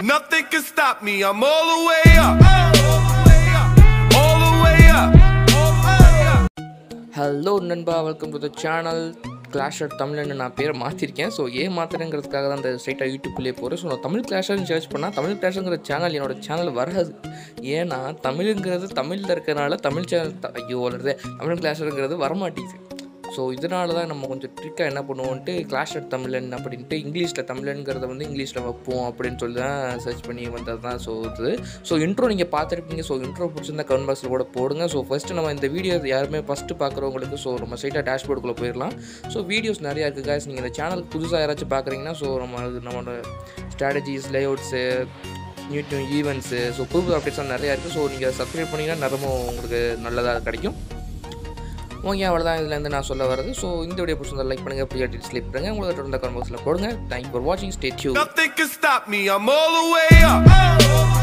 Nothing can stop me. I'm all the way up. All the way up. ஹலோ நண்பா welcome to the channel clasher தமிழ்னு நான் பேரை மாற்றிருக்கேன் so ஏன் மாற்றுறேங்கிறதுக்காக தான் அந்த ஸ்ட்ரைட்டாக யூடியூப்லேயே போகிறேன் ஸோ நான் தமிழ் கிளாஷர்னு சர்ச் பண்ணால் தமிழ் கிளாஷுங்கிற சேனல் என்னோட சேனல் வராது ஏன்னா தமிழுங்கிறது தமிழில் இருக்கனால தமிழ் சேனல் த- ஐயோ வளருது தமிழ் கிளாஷருங்கிறது வரமாட்டேங்குது ஸோ இதனால தான் நம்ம கொஞ்சம் ட்ரிக்காக என்ன பண்ணுவோன்ட்டு கிளாஷர் தமிழன் அப்படின்ட்டு இங்கிலீஷில் தமிழனுங்கிறத வந்து இங்கிலீஷில் வைப்போம் அப்படின்னு சொல்லி தான் சர்ச் பண்ணி வந்தது தான் ஸோ இது ஸோ இன்ட்ரோ நீங்கள் பார்த்துருப்பீங்க ஸோ இன்ட்ரோ பிடிச்சிருந்தா கமெண்ட் பாக்ஸில் கூட போடுங்க ஸோ ஃபஸ்ட்டு நம்ம இந்த வீடியோ யாருமே ஃபஸ்ட்டு பார்க்குறவங்களுக்கு ஸோ நம்ம ஸ்ட்ரைட்டாக டேஷ்போர்டுக்குள்ளே போயிடலாம் ஸோ வீடியோஸ் நிறையா இருக்குது guys நீங்கள் இந்த சேனலுக்கு புதுசாக யாராச்சும் பார்க்குறீங்கன்னா ஸோ நம்ம அது நம்மளோட strategies layouts new new events so புது புது அப்டேட்ஸ்லாம் நிறையா இருக்குது ஸோ நீங்கள் சப்ஸ்கிரைப் பண்ணிங்கன்னா நிறமும் உங்களுக்கு நல்லதாக கிடைக்கும் ஓகே அவ்வளோதான் இதுலேருந்து நான் சொல்ல வரது ஸோ இந்த வீடியோ பிடிச்சிருந்தா லைக் பண்ணுங்கள் ஃப்ரீயாக டிஸ்லைக் பண்ணுங்கள் உங்களுக்கு தொடர்ந்து கமெண்ட் பாக்ஸில் போடுங்க தேங்க்யூ ஃபார் வாட்சிங் stay due Nothing can stop me. I'm all the way up.